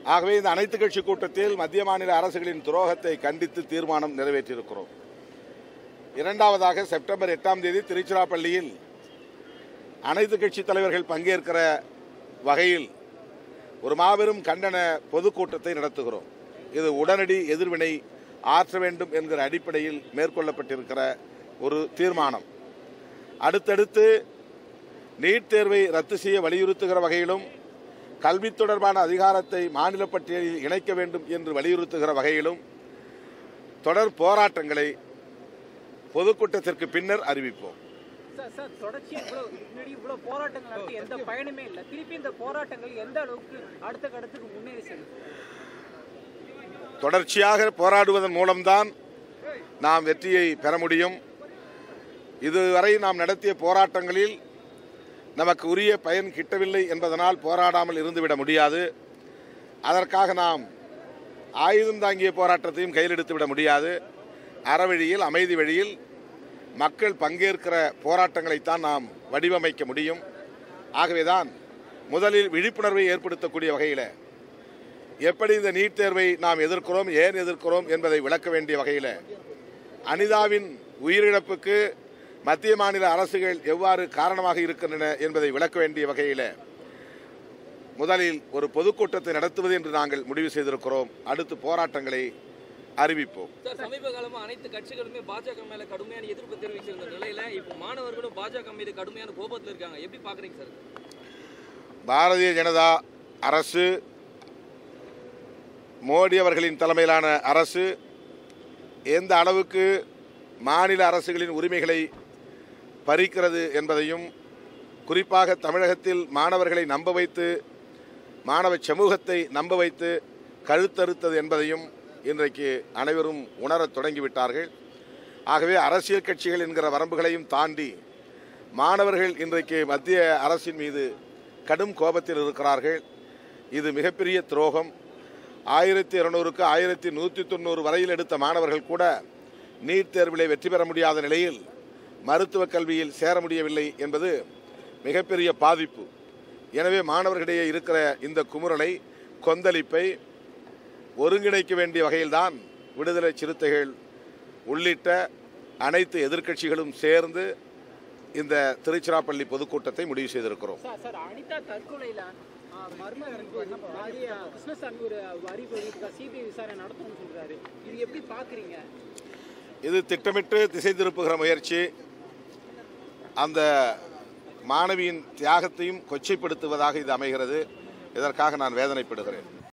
ஆகவே இந்த அனைத்து கட்சி கூட்டத்தில் மத்திய மாநில அரசுகளின் துரோகத்தை கண்டித்து தீர்மானம் நிறைவேற்றியிருக்கிறோம் இரண்டாவதாக செப்டம்பர் எட்டாம் தேதி திருச்சிராப்பள்ளியில் அனைத்து கட்சி தலைவர்கள் பங்கேற்கிற வகையில் ஒரு மாபெரும் கண்டன பொதுக்கூட்டத்தை நடத்துகிறோம் இது உடனடி எதிர்வினை ஆற்ற வேண்டும் என்கிற அடிப்படையில் மேற்கொள்ளப்பட்டிருக்கிற ஒரு தீர்மானம் அடுத்தடுத்து நீட் தேர்வை ரத்து செய்ய வலியுறுத்துகிற வகையிலும் கல்வி தொடர்பான அதிகாரத்தை மாநில பட்டியலில் இணைக்க வேண்டும் என்று வலியுறுத்துகிற வகையிலும் தொடர் போராட்டங்களை பொதுக்கூட்டத்திற்கு பின்னர் அறிவிப்போம் சார் சார் தொடர்ச்சியா இவ்வளவு முன்னாடி இவ்வளவு போராட்டங்கள் நடத்தி எந்த பயனுமே இல்லை திருப்பி இந்த போராட்டங்கள் எந்த அளவுக்கு அடுத்த கட்டத்துக்கு முன்னேறி செல்லும் தொடர்ச்சியாக போராடுவதன் மூலம்தான் நாம் வெற்றியை பெற முடியும் இதுவரை நாம் நடத்திய போராட்டங்களில் நமக்கு உரிய பயன் கிட்டவில்லை என்பதனால் போராடாமல் இருந்துவிட முடியாது அதற்காக நாம் ஆயுதம் தாங்கிய போராட்டத்தையும் கையில் எடுத்து விட முடியாது அறவழியில் அமைதி வழியில் மக்கள் பங்கேற்கிற போராட்டங்களைத்தான் நாம் வடிவமைக்க முடியும் ஆகவேதான் முதலில் விழிப்புணர்வை ஏற்படுத்தக்கூடிய வகையில் எப்படி இந்த நீட் தேர்வை நாம் எதிர்க்கிறோம் ஏன் எதிர்க்கிறோம் என்பதை விளக்க வேண்டிய வகையில் அனிதாவின் உயிரிழப்புக்கு மத்திய மாநில அரசுகள் எவ்வாறு காரணமாக இருக்கின்றன என்பதை விளக்க வேண்டிய வகையில் முதலில் ஒரு பொதுக்கூட்டத்தை நடத்துவது என்று நாங்கள் முடிவு செய்திருக்கிறோம் அடுத்து போராட்டங்களை அறிவிப்போம் சார் சமீப காலமா அனைத்து கட்சிகளுமே பாஜக மேல கடுமையான எதிர்ப்பு தெரிவிச்சிருந்த நிலையில இப்போ மாணவர்களும் பாஜக மீது கடுமையான கோபத்துல இருக்காங்க எப்படி பாக்குறீங்க சார் பாரதிய ஜனதா அரசு மோடி அவர்களின் தலைமையிலான அரசு எந்த அளவுக்கு மாநில அரசுகளின் உரிமைகளை பறிக்கிறது என்பதையும் குறிப்பாக தமிழகத்தில் மாணவர்களை நம்ப வைத்து மாணவ சமூகத்தை நம்ப வைத்து கழுத்தறுத்தது என்பதையும் இன்றைக்கு அனைவரும் உணரத் தொடங்கிவிட்டார்கள் ஆகவே அரசியல் கட்சிகள் என்கிற வரம்புகளையும் தாண்டி மாணவர்கள் இன்றைக்கு மத்திய அரசின் மீது கடும் கோபத்தில் இருக்கிறார்கள் இது மிகப்பெரிய துரோகம் ஆயிரத்தி இருநூறுக்கு ஆயிரத்தி நூற்றி தொண்ணூறு வரையில் எடுத்த மாணவர்கள் கூட நீட் தேர்விலே வெற்றி பெற முடியாத நிலையில் மருத்துவக் கல்வியில் சேர முடியவில்லை என்பது மிகப்பெரிய பாதிப்பு எனவே மாணவர்களிடையே இருக்கிற இந்த குமுறலை கொந்தளிப்பை ஒருங்கிணைக்க வேண்டிய வகையில்தான் விடுதலை சிறுத்தைகள் உள்ளிட்ட அனைத்து எதிர்க்கட்சிகளும் சேர்ந்து இந்த திருச்சிராப்பள்ளி பொதுக்கூட்டத்தை முடிவு செய்திருக்கிறோம் சார் சார் அனிதா தற்கொலையில ஆ, மர்ம மாதிரி கிருஷ்ணசாமி ஒரு அறிவு வெளியிட்டிருக்கார். சிபிஐ விசாரணை நடத்தணும்னு சொல்றாரு இது எப்படி பாக்குறீங்க இது திட்டமிட்டு திசை திருப்புகிற முயற்சி அந்த மாணவியின் தியாகத்தையும் கொச்சைப்படுத்துவதாக இது அமைகிறது இதற்காக நான் வேதனைப்படுகிறேன்